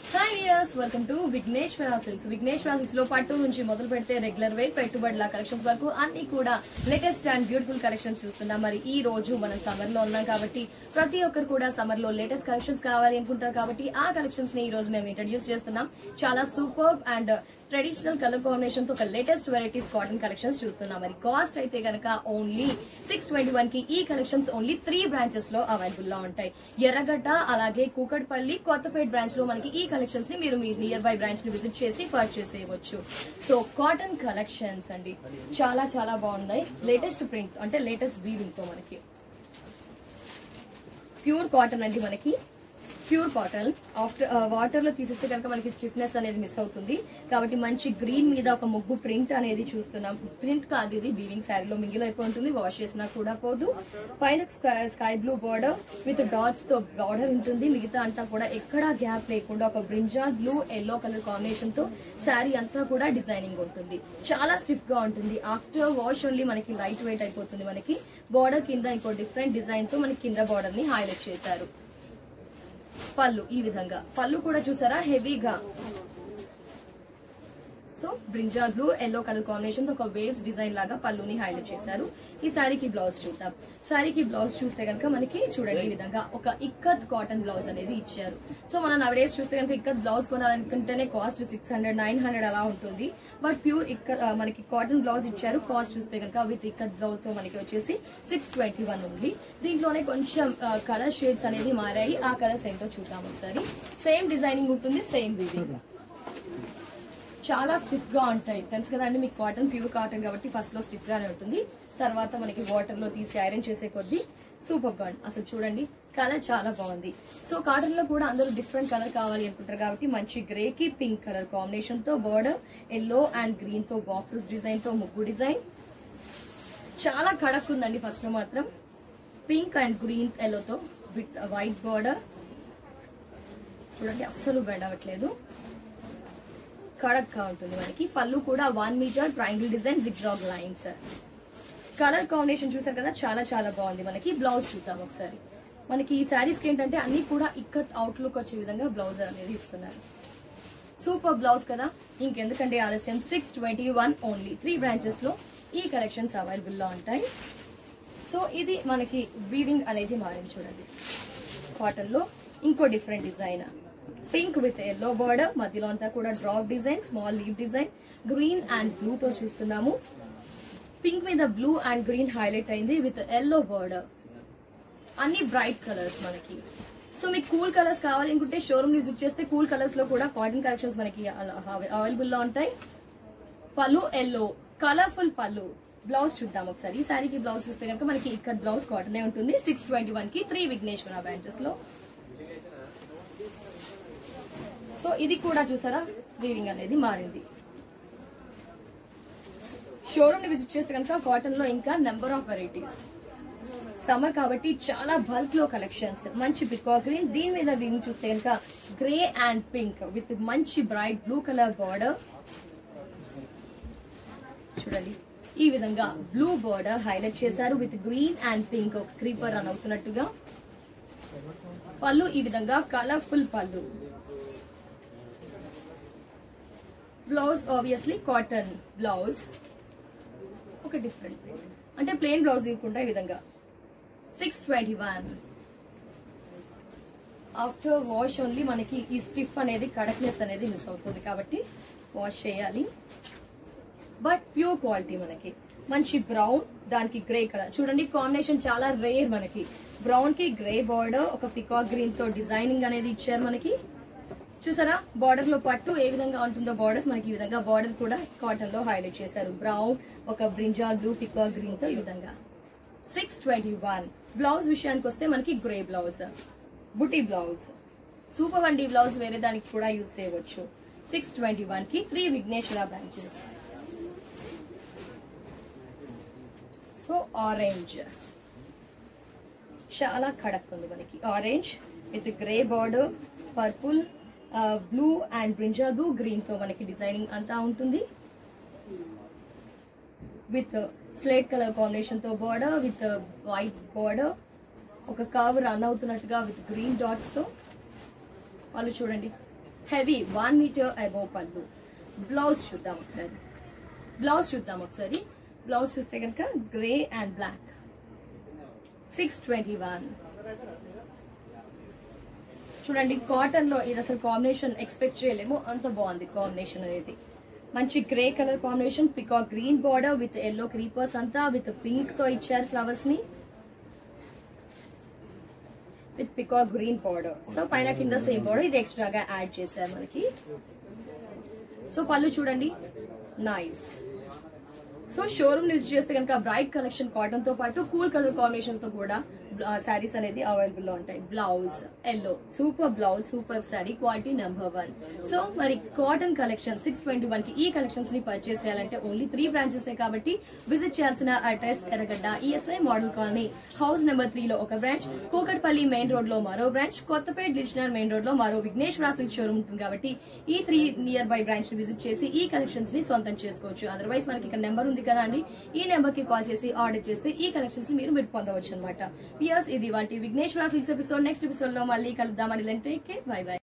Hi years welcome to Vighneshwara silks Vighneshwara silks లో పట్టు నుంచి మొదలు పెడితే రెగ్యులర్ వేర్ పెట్టుబడుల కలెక్షన్స్ వరకు అన్ని కూడా లేటెస్ట్ అండ్ బ్యూటిఫుల్ కలెక్షన్స్ చూస్తున్నాం మరి ఈ రోజు మనం సమ్మర్ లో ఉన్నాం కాబట్టి ప్రతి ఒక్కరు కూడా సమ్మర్ లో లేటెస్ట్ కలెక్షన్స్ కావాలి అనుకుంటారు కాబట్టి ఆ కలెక్షన్స్ ని ఈ రోజు మేము ఇంట్రడ్యూస్ చేస్తున్నాం చాలా super and traditional colour combination తో ఒక లేటెస్ట్ వెరైటీస్ కాటన్ కలెక్షన్స్ చూస్తున్నాం మరి కాస్ట్ అయితే గనక ఓన్లీ సిక్స్ ట్వంటీ వన్ కి ఈ కలెక్షన్స్ ఓన్లీ త్రీ బ్రాంచెస్ లో అవైలబుల్ లో ఉంటాయి ఎర్రగడ్డ అలాగే కూకట్పల్లి కొత్తపేట బ్రాంచ్ లో మనకి ఈ కలెక్షన్స్ ని మీరు మీ నియర్ బై బ్రాంచ్ ని విజిట్ చేసి పర్చేస్ చేయవచ్చు సో కాటన్ కలెక్షన్స్ అండి చాలా చాలా బాగున్నాయి లేటెస్ట్ ప్రింట్ అంటే లేటెస్ట్ వీవింగ్ తో మనకి ప్యూర్ కాటన్ అండి మనకి ప్యూర్ కాటన్ ఆఫ్టర్ వాటర్ లో తీసేస్తే కనుక మనకి స్టిఫ్నెస్ అనేది మిస్ అవుతుంది కాబట్టి మంచి గ్రీన్ మీద ఒక ముగ్గు ప్రింట్ అనేది చూస్తున్నాం ప్రింట్ కాదు ఇది వీవింగ్ శారీలో మిగిలి అయిపోయి ఉంటుంది వాష్ చేసినా కూడా పోదు పైన sky blue border with dots తో బార్డర్ ఉంటుంది మిగతా అంతా కూడా ఎక్కడా గ్యాప్ లేకుండా ఒక brinjal blue yellow colour combination తో శారీ అంతా కూడా డిజైనింగ్ ఉంటుంది చాలా స్టిఫ్ గా ఉంటుంది ఆఫ్టర్ వాష్ ఓన్లీ మనకి లైట్ వెయిట్ అయిపోతుంది మనకి బార్డర్ కింద ఇంకో డిఫరెంట్ డిజైన్ తో మనకి కింద బార్డర్ ని హైలైట్ చేశారు పళ్ళు ఈ విధంగా పళ్ళు కూడా చూసారా హెవీగా so brinjal blue yellow colour combination తో ఒక వేవ్స్ డిజైన్ లాగా పళ్ళుని హైలైట్ చేశారు ఈ శారీకి బ్లౌజ్ చూద్దాం శారీకి బ్లౌజ్ చూస్తే కనుక మనకి చూడండి ఈ విధంగా ఒక ఇక్కత్ కాటన్ బ్లౌజ్ అనేది ఇచ్చారు సో మనం నవడేస్ చూస్తే కనుక ఇక్కత్ బ్లౌజ్ కొనాలనుకుంటేనే cost six hundred nine hundred అలా ఉంటుంది బట్ ప్యూర్ ఇక్క ఆ, మనకి కాటన్ బ్లౌజ్ ఇచ్చారు కాస్ట్ చూస్తే కనుక విత్ ఇక్కత్ బ్లౌజ్ తో మనకి వచ్చేసి సిక్స్ ట్వంటీ వన్ ఉంది దీంట్లోనే కొంచెం కలర్ షేడ్స్ అనేది మారాయి ఆ కలర్స్ ఏంటో చూద్దాం ఒకసారి సేమ్ డిజైనింగ్ ఉంటుంది సేమ్ వీవింగ్ చాలా స్టిఫ్ గా ఉంటాయి తెలుసు కదండి మీకు కాటన్ ప్యూర్ కాటన్ కాబట్టి ఫస్ట్ లో స్టిఫ్ గానే ఉంటుంది తర్వాత మనకి వాటర్ లో తీసి ఐరన్ చేసే కొద్దీ సూపర్ గా ఉంటుంది. అసలు చూడండి కలర్ చాలా బాగుంది సో కాటన్ లో కూడా అందరూ డిఫరెంట్ కలర్ కావాలి అనుకుంటారు కాబట్టి మంచి గ్రే కి పింక్ కలర్ కాంబినేషన్ తో బోర్డర్ ఎల్లో అండ్ గ్రీన్ తో బాక్సెస్ డిజైన్ తో ముగ్గు డిజైన్ చాలా కడక్ ఉందండి ఫస్ట్ లో మాత్రం పింక్ అండ్ గ్రీన్ ఎల్లోతో విత్ వైట్ బార్డర్ చూడండి అస్సలు బెండ్ అవ్వట్లేదు కడక్ గా ఉంటుంది మనకి పళ్ళు కూడా one metre triangle design zigzag lines colour combination చూసారు కదా చాలా చాలా బాగుంది మనకి బ్లౌజ్ చూద్దాం ఒకసారి మనకి ఈ శారీస్ కి ఏంటంటే అన్ని కూడా ఇక్కత్ అవుట్లుక్ వచ్చే విధంగా బ్లౌజ్ అనేది ఇస్తున్నారు సూపర్ బ్లౌజ్ కదా ఇంకెందుకంటే ఆలస్యం six twenty one only three branches లో ఈ కలెక్షన్స్ అవైలబుల్ లో ఉంటాయి సో ఇది మనకి వీవింగ్ అనేది మారింది చూడండి కాటన్ లో ఇంకో different design pink with yellow border మధ్యలో అంతా కూడా drop design small leave design green and blue తో చూస్తున్నాము పింక్ మీద బ్లూ అండ్ గ్రీన్ హైలైట్ అయింది విత్ ఎల్లో బార్డర్ అన్ని బ్రైట్ కలర్స్ మనకి సో మీకు కూల్ కలర్స్ కావాలి అనుకుంటే షోరూమ్ విజిట్ చేస్తే కూల్ కలర్స్ లో కూడా కాటన్ కలెక్షన్స్ మనకి అవైలబుల్ లో ఉంటాయి పళ్ళు ఎల్లో కలర్ఫుల్ పళ్ళు బ్లౌజ్ చూద్దాం ఒకసారి ఈ శారీకి బ్లౌజ్ చూస్తే కనుక మనకి ఇక్కడ బ్లౌజ్ కాటనే ఉంటుంది సిక్స్ ట్వంటీ వన్ కి త్రీ విఘ్నేశ్వర బ్రాంచెస్ లో సో ఇది కూడా చూసారా వీవింగ్ అనేది మారింది షోరూమ్ ని విజిట్ చేస్తే కనుక కాటన్ లో ఇంకా నెంబర్ ఆఫ్ వెరైటీస్ సమ్మర్ కాబట్టి చాలా బల్క్ లో కలెక్షన్స్ మంచి పికా గ్రీన్ దీని మీద వీవింగ్ చూస్తే కనుక గ్రే అండ్ పింక్ విత్ మంచి బ్రైట్ బ్లూ కలర్ బార్డర్ చూడండి ఈ విధంగా బ్లూ బార్డర్ హైలైట్ చేశారు విత్ గ్రీన్ అండ్ పింక్ ఒక క్రీపర్ రన్ అవుతున్నట్టుగా పళ్ళు ఈ విధంగా కలర్ఫుల్ పళ్ళు బ్లౌజ్ ఆబ్వియస్లీ కాటన్ బ్లౌజ్ ఒక డిఫరెంట్ అంటే ప్లెయిన్ బ్లౌజ్ ఇవ్వకుండా ఈ విధంగా six twenty one after wash only మనకి ఈ స్టిఫ్ అనేది కడక్నెస్ అనేది మిస్ అవుతుంది కాబట్టి వాష్ చేయాలి బట్ ప్యూర్ క్వాలిటీ మనకి మంచి బ్రౌన్ దానికి గ్రే కలర్ చూడండి కాంబినేషన్ చాలా రేర్ మనకి బ్రౌన్ కి గ్రే బార్డర్ ఒక పికాక్ గ్రీన్ తో డిజైనింగ్ అనేది ఇచ్చారు మనకి చూసారా బార్డర్ లో పట్టు ఏ విధంగా ఉంటుందో బార్డర్స్ మనకి ఈ విధంగా బార్డర్ కూడా కాటన్ లో హైలైట్ చేశారు బ్రౌన్ ఒక బ్రింజాల్ బ్లూ పికాక్ గ్రీన్ తో ఈ విధంగా సిక్స్ ట్వంటీ వన్ బ్లౌజ్ విషయానికి వస్తే మనకి గ్రే బ్లౌజ్ బుటీ బ్లౌజ్ సూపర్ వండి బ్లౌజ్ వేరే దానికి కూడా యూజ్ చేయవచ్చు సిక్స్ ట్వంటీ వన్ కి three Vighneshwara branches so orange చాలా కడక్ ఉంది మనకి orange with grey border purple blue and brinjal blue green తో మనకి డిజైనింగ్ అంతా ఉంటుంది విత్ స్లేట్ కలర్ కాంబినేషన్ తో బార్డర్ విత్ వైట్ బార్డర్ ఒక కర్వ్ రన్ అవుతున్నట్టుగా విత్ గ్రీన్ డాట్స్ తో వాళ్ళు చూడండి హెవీ వన్ మీటర్ అబోవ్ పళ్ళు బ్లౌజ్ చూద్దాం ఒకసారి బ్లౌజ్ చూద్దాం ఒకసారి బ్లౌజ్ చూస్తే కనుక grey and black six twenty one చూడండి కాటన్ లో ఇది అసలు కాంబినేషన్ ఎక్స్పెక్ట్ చేయలేము అంత బాగుంది కాంబినేషన్ అనేది మంచి grey colour combination peacock green border with yellow creepers అంతా విత్ పింక్ తో ఇచ్చారు ఫ్లవర్స్ ని with peacock green border so పైన కింద సేమ్ బార్డర్ ఇది ఎక్స్ట్రాగా యాడ్ చేశారు మనకి సో పళ్ళు చూడండి నైస్ సో షోరూమ్ విజిట్ చేస్తే కనుక బ్రైట్ కలెక్షన్ కాటన్ తో పాటు కూల్ కలర్ కాంబినేషన్ తో కూడా శారీస్ అనేది అవైలబుల్ లో ఉంటాయి blouse yellow super blouse super sari quality number one so మరి cotton collection six twenty one కి ఈ కలెక్షన్స్ ని పర్చేస్ చేయాలంటే ఓన్లీ త్రీ బ్రాంచెస్ కాబట్టి విజిట్ చేయాల్సిన address Erragadda ESI model colony house number three లో ఒక బ్రాంచ్ కూకట్పల్లి మెయిన్ రోడ్ లో మరో branch Kothapet divisional main road లో మరో విఘ్నేశ్వర సిల్క్ షోరూమ్ ఉంటుంది కాబట్టి ఈ త్రీ నియర్ బై బ్రాంచ్ ని విజిట్ చేసి ఈ కలెక్షన్స్ ని సొంతం చేసుకోవచ్చు అదర్వైజ్ మనకి ఇక్కడ నెంబర్ ఉంది కదా అండి ఈ నెంబర్ కి కాల్ చేసి ఆర్డర్ చేస్తే ఈ కలెక్షన్స్ ని మీరు మీరు పొందవచ్చు అనమాట పియర్స్ ఇది వాటి Vighneshwara silks episode next episode లో మళ్ళీ కలుద్దామని టేక్ కేర్ బై బై